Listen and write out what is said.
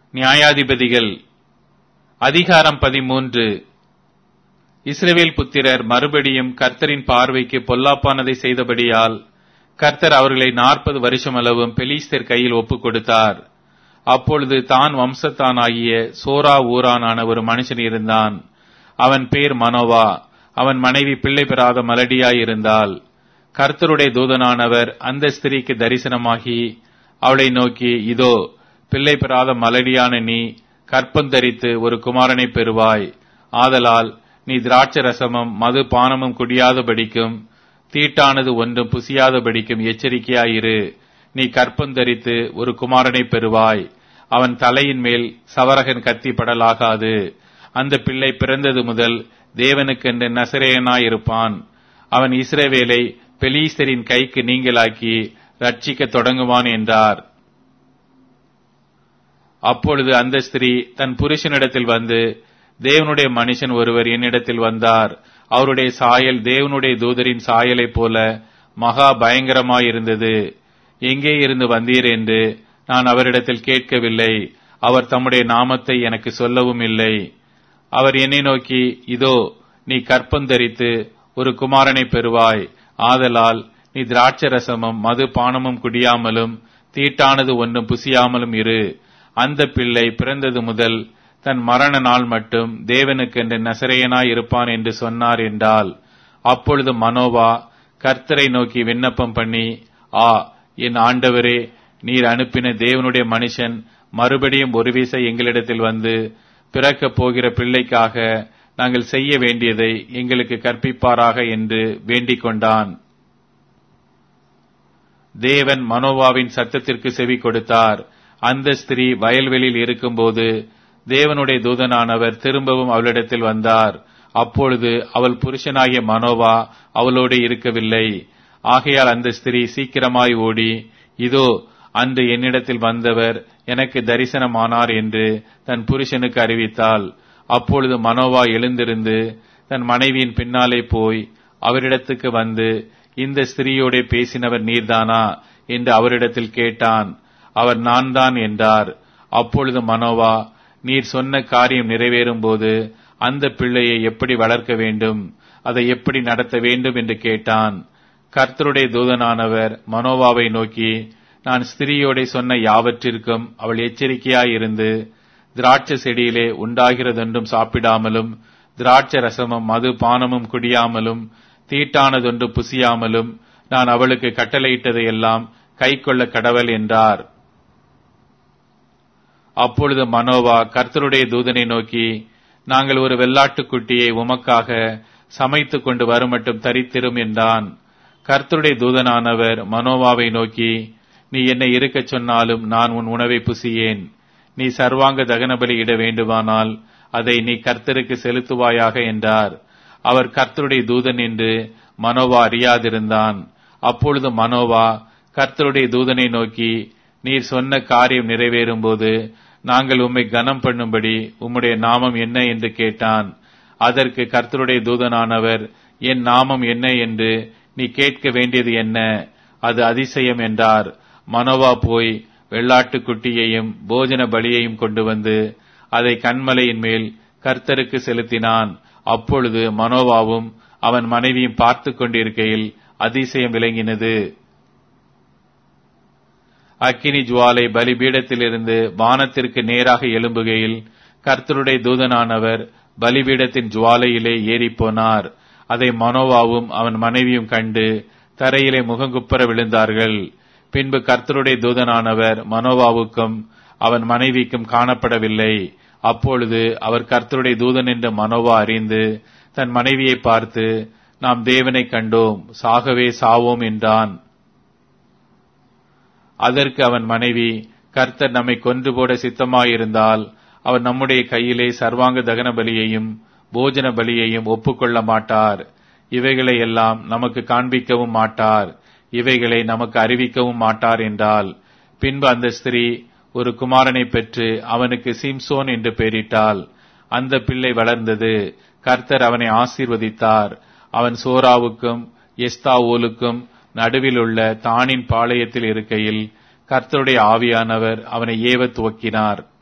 நியாயாதிபதிகள் அதிகாரம் பதிமூன்று இஸ்ரவேல் புத்திரர் மறுபடியும் கர்த்தரின் பார்வைக்கு பொல்லாப்பானதை செய்தபடியால் கர்த்தர் அவர்களை நாற்பது வருஷமளவும் பெலிஸ்தர் கையில் ஒப்புக் கொடுத்தார் அப்பொழுது தான் வம்சத்தானாகிய சோரா ஊரானான ஒரு மனுஷன் இருந்தான் அவன் பேர் மனோவா அவன் மனைவி பிள்ளை பெறாத மலடியாயிருந்தாள் கர்த்தருடைய தூதனானவர் அந்த ஸ்திரீக்கு தரிசனமாகி அவளை நோக்கி இதோ பிள்ளை பெறாத மலடியான நீ கற்பந்தரித்து ஒரு குமாரனை பெறுவாய் ஆதலால் நீ திராட்ச ரசமும் மது பானமும் குடியாதபடிக்கும் தீட்டானது ஒன்றும் புசியாதபடிக்கும் எச்சரிக்கையாயிரு நீ கற்பந்தரித்து ஒரு குமாரனை பெறுவாய் அவன் தலையின் மேல் சவரகன் கத்தி படலாகாது அந்த பிள்ளை பிறந்தது முதல் தேவனுக்கென்று நசரேயனாயிருப்பான் அவன் இஸ்ரவேலை பெலீஸ்தரின் கைக்கு நீங்களாக்கி ரட்சிக்க தொடங்குவான் என்றார் அப்பொழுது அந்த ஸ்திரீ தன் புருஷனிடத்தில் வந்து தேவனுடைய மனுஷன் ஒருவர் என்னிடத்தில் வந்தார் அவருடைய சாயல் தேவனுடைய தூதரின் சாயலைப் போல மகா பயங்கரமாயிருந்தது எங்கே இருந்து வந்தீர் என்று நான் அவரிடத்தில் கேட்கவில்லை அவர் தம்முடைய நாமத்தை எனக்கு சொல்லவும் இல்லை அவர் என்னை நோக்கி இதோ நீ கற்பந்தரித்து ஒரு குமாரனை பெறுவாய் ஆதலால் நீ திராட்ச ரசமும் மது பானமும் குடியாமலும் தீட்டானது ஒன்றும் புசியாமலும் இரு அந்த பிள்ளை பிறந்தது முதல் தன் மரண நாள் மட்டும் தேவனுக்கென்று நசரையனாய் இருப்பான் என்று சொன்னார் என்றால் அப்பொழுது மனோவா கர்த்தரை நோக்கி விண்ணப்பம் பண்ணி ஆ என் ஆண்டவரே நீர் அனுப்பின தேவனுடைய மனுஷன் மறுபடியும் ஒரு வீச எங்களிடத்தில் வந்து பிறக்கப் போகிற பிள்ளைக்காக நாங்கள் செய்ய வேண்டியதை எங்களுக்கு கற்பிப்பாராக என்று வேண்டிக் கொண்டான் தேவன் மனோவாவின் சத்தத்திற்கு செவி கொடுத்தார் அந்த ஸ்திரீ வயல்வெளியில் இருக்கும்போது தேவனுடைய தூதனானவர் திரும்பவும் அவளிடத்தில் வந்தார் அப்பொழுது அவள் புருஷனாகிய மனோவா அவளோடு இருக்கவில்லை ஆகையால் அந்த ஸ்திரீ சீக்கிரமாய் ஓடி இதோ அன்று என்னிடத்தில் வந்தவர் எனக்கு தரிசனமானார் என்று தன் புருஷனுக்கு அறிவித்தாள் அப்பொழுது மனோவா எழுந்திருந்து தன் மனைவியின் பின்னாலே போய் அவரிடத்துக்கு வந்து இந்த ஸ்திரீயோட பேசினவர் நீர்தானா என்று அவரிடத்தில் கேட்டான் அவர் நான் தான் என்றார் அப்பொழுது மனோவா நீர் சொன்ன காரியம் நிறைவேறும் போது அந்த பிள்ளையை எப்படி வளர்க்க வேண்டும் அதை எப்படி நடத்த வேண்டும் என்று கேட்டான் கர்த்தருடைய தூதனானவர் மனோவாவை நோக்கி நான் ஸ்திரீயோட சொன்ன யாவற்றிற்கும் அவள் எச்சரிக்கையாயிருந்து திராட்சை செடியிலே உண்டாகிறதொன்றும் சாப்பிடாமலும் திராட்சை ரசமும் மது பானமும் குடியாமலும் தீட்டானதொன்று புசியாமலும் நான் அவளுக்கு கட்டளையிட்டதையெல்லாம் கை கொள்ள கடவல் என்றார் அப்பொழுது மனோவா கர்த்தருடைய தூதனை நோக்கி நாங்கள் ஒரு வெள்ளாட்டுக்குட்டியை உமக்காக சமைத்துக் கொண்டு வருமட்டும் தரித்திரும் என்றான் கர்த்தருடைய தூதனானவர் மனோவாவை நோக்கி நீ என்னை இருக்கச் சொன்னாலும் நான் உன் உணவை புசியேன் நீ சர்வாங்க தகனபலி இட வேண்டுமானால் அதை நீ கர்த்தருக்கு செலுத்துவாயாக என்றார் அவர் கர்த்தருடைய தூதன் என்று மனோவா அறியாதிருந்தான் அப்பொழுது மனோவா கர்த்தருடைய தூதனை நோக்கி நீர் சொன்ன காரியம் நிறைவேறும் போது நாங்கள் உம்மை கனம் பண்ணும்படி உம்முடைய நாமம் என்ன என்று கேட்டான் அதற்கு கர்த்தருடைய தூதனானவர் என் நாமம் என்ன என்று நீ கேட்க வேண்டியது என்ன அது அதிசயம் என்றார் மனோவா போய் வெள்ளாட்டுக்குட்டியையும் போஜன பலியையும் கொண்டு வந்து அதை கண்மலையின் மேல் கர்த்தருக்கு செலுத்தினான் அப்பொழுது மனோவாவும் அவன் மனைவியும் பார்த்து கொண்டிருக்கையில் அதிசயம் விளங்கினது அக்கினி ஜுவாலை பலிபீடத்திலிருந்து வானத்திற்கு நேராக எழும்புகையில் கர்த்தருடைய தூதனானவர் பலிபீடத்தின் ஜுவாலையிலே ஏறிப்போனார் அதை மனோவாவும் அவன் மனைவியும் கண்டு தரையிலே முகங்குப்புற விழுந்தார்கள் பின்பு கர்த்தருடைய தூதனானவர் மனோவாவுக்கும் அவன் மனைவிக்கும் காணப்படவில்லை அப்பொழுது அவர் கர்த்தருடைய தூதன் என்று மனோவா அறிந்து தன் மனைவியை பார்த்து நாம் தேவனை கண்டோம் சாகவே சாவோம் என்றான் அதற்கு அவன் மனைவி கர்த்தர் நம்மை கொன்று போட சித்தமாயிருந்தால் அவர் நம்முடைய கையிலே சர்வாங்க தகன பலியையும் போஜன பலியையும் ஒப்புக்கொள்ள மாட்டார் இவைகளை எல்லாம் நமக்கு காண்பிக்கவும் மாட்டார் இவைகளை நமக்கு அறிவிக்கவும் மாட்டார் என்றால் பின்பு அந்த ஸ்திரீ ஒரு குமாரனை பெற்று அவனுக்கு சிம்சோன் என்று பெயரிட்டாள் அந்த பிள்ளை வளர்ந்தது கர்த்தர் அவனை ஆசீர்வதித்தார் அவன் சோராவுக்கும் எஸ்தாவோலுக்கும் நடுவில் உள்ள தானின் பாளையத்தில் இருக்கையில் கர்த்தருடைய ஆவியானவர் அவனை ஏவ துவக்கினார்